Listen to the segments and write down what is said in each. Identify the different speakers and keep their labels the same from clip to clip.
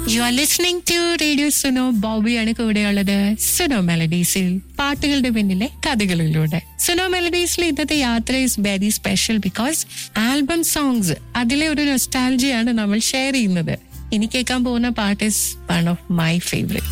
Speaker 1: U are listening to radio Suno ബോബിയാണ് കൂടെയുള്ളത് സുനോ മെലഡീസിൽ പാട്ടുകളുടെ പിന്നിലെ കഥകളിലൂടെ സുനോ മെലഡീസിൽ ഇന്നത്തെ യാത്ര is very special because album songs അതിലെ ഒരു നൊസ്റ്റാലജിയാണ് നമ്മൾ ഷെയർ ചെയ്യുന്നത് ഇനി കേൾക്കാൻ പോകുന്ന പാട്ട് is one of my favourite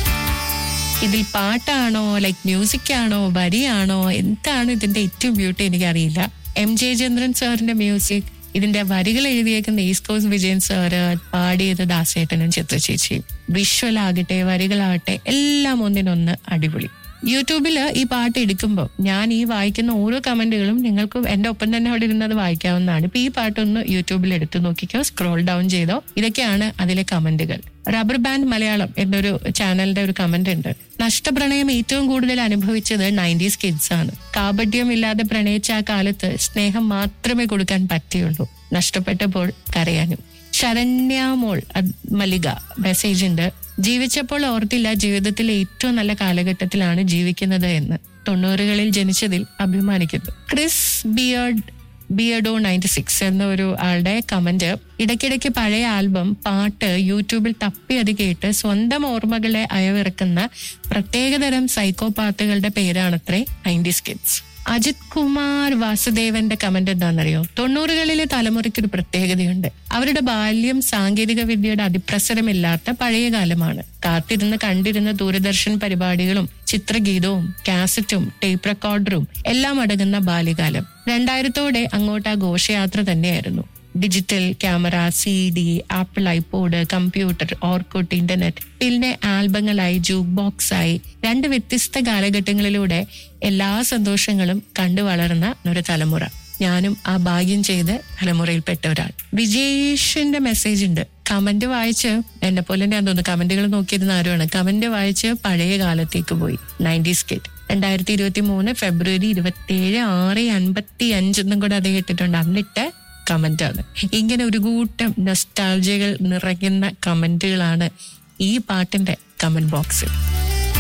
Speaker 1: ഇതിൽ പാട്ടാണോ ലൈക്ക് മ്യൂസിക് ആണോ വരിയാണോ എന്താണ് ഇതിന്റെ ഏറ്റവും ബ്യൂട്ടി എനിക്കറിയില്ല എം ജയചന്ദ്രൻ സാറിന്റെ മ്യൂസിക് ഇതിന്റെ വരികൾ എഴുതിയേക്കുന്ന ഈസ്റ്റ് കോസ്റ്റ് വിജയൻ സാറ് പാടിയത് ദാസേട്ടനും ചിത്രചേച്ചിയും വിഷ്വൽ ആകട്ടെ വരികളാകട്ടെ എല്ലാം ഒന്നിനൊന്ന് അടിപൊളി യൂട്യൂബിൽ ഈ പാട്ട് എടുക്കുമ്പോൾ ഞാൻ ഈ വായിക്കുന്ന ഓരോ കമന്റുകളും നിങ്ങൾക്ക് എന്റെ ഒപ്പം തന്നെ അവിടെ ഇരുന്നത് വായിക്കാവുന്നതാണ് ഇപ്പൊ ഈ പാട്ടൊന്ന് യൂട്യൂബിൽ എടുത്തു നോക്കിക്കോ സ്ക്രോൾ ഡൗൺ ചെയ്തോ ഇതൊക്കെയാണ് അതിലെ കമന്റുകൾ റബ്ബർ ബാൻഡ് മലയാളം എന്നൊരു ചാനലിന്റെ ഒരു കമന്റ് ഉണ്ട് നഷ്ടപ്രണയം ഏറ്റവും കൂടുതൽ അനുഭവിച്ചത് നയൻറ്റീസ് കിഡ്സ് ആണ് കാപട്യം ഇല്ലാതെ പ്രണയിച്ച ആ കാലത്ത് സ്നേഹം മാത്രമേ കൊടുക്കാൻ പറ്റിയുള്ളൂ നഷ്ടപ്പെട്ടപ്പോൾ കരയാനും ശരണ്യാമോൾ അത് മല്ലിക മെസ്സേജ് ഉണ്ട് ജീവിച്ചപ്പോൾ ഓർത്തില്ല ജീവിതത്തിലെ ഏറ്റവും നല്ല കാലഘട്ടത്തിലാണ് ജീവിക്കുന്നത് എന്ന് തൊണ്ണൂറുകളിൽ ജനിച്ചതിൽ അഭിമാനിക്കുന്നു ക്രിസ് ബിയർഡ് ബിയർഡോ നയൻറ്റി സിക്സ് എന്ന ഒരു ആളുടെ കമന്റ് ഇടയ്ക്കിടയ്ക്ക് പഴയ ആൽബം പാട്ട് യൂട്യൂബിൽ തപ്പി അത് കേട്ട് സ്വന്തം ഓർമ്മകളെ അയവിറക്കുന്ന പ്രത്യേകതരം സൈക്കോപാത്തുകളുടെ പേരാണത്രേ നയൻറ്റീസ് കിഡ്സ് അജിത് കുമാർ വാസുദേവന്റെ കമന്റ് എന്താണെന്നറിയോ തൊണ്ണൂറുകളിലെ തലമുറയ്ക്ക് ഒരു പ്രത്യേകതയുണ്ട് അവരുടെ ബാല്യം സാങ്കേതിക വിദ്യയുടെ അതിപ്രസരമില്ലാത്ത പഴയ കാലമാണ് കാത്തിരുന്ന് കണ്ടിരുന്ന ദൂരദർശൻ പരിപാടികളും ചിത്രഗീതവും കാസറ്റും ടേപ്പ് റെക്കോർഡറും എല്ലാം അടങ്ങുന്ന ബാല്യകാലം രണ്ടായിരത്തോടെ അങ്ങോട്ട് ആ ഘോഷയാത്ര തന്നെയായിരുന്നു digital camera C D Apple iPod computer Orkut internet പിന്നെ ആൽബങ്ങളായി ജൂക്ക് ബോക്സ് ആയി രണ്ട് വ്യത്യസ്ത കാലഘട്ടങ്ങളിലൂടെ എല്ലാ സന്തോഷങ്ങളും കണ്ടു വളർന്ന ഒരു തലമുറ ഞാനും ആ ഭാഗ്യം ചെയ്ത് തലമുറയിൽപ്പെട്ട ഒരാൾ വിജേഷിന്റെ മെസ്സേജ് ഉണ്ട് കമന്റ് വായിച്ച് എന്നെ പോലെ ഞാൻ തോന്നുന്നു കമന്റുകൾ നോക്കിയിരുന്ന ആരുമാണ് കമന്റ് വായിച്ച് പഴയ കാലത്തേക്ക് പോയി നയൻറ്റീസ് കിറ്റ് രണ്ടായിരത്തി ഇരുപത്തി മൂന്ന് ഫെബ്രുവരി ഇരുപത്തിയേഴ് ആറ് അൻപത്തി അഞ്ചെന്നും കൂടെ അത് കേട്ടിട്ടുണ്ട് അന്നിട്ട് കമന്റ് ആണ് ഇങ്ങനെ ഒരു കൂട്ടം നൊസ്റ്റാൾജികൾ നിറയ്ക്കുന്ന കമന്റുകളാണ് ഈ പാട്ടിന്റെ കമന്റ് ബോക്സിൽ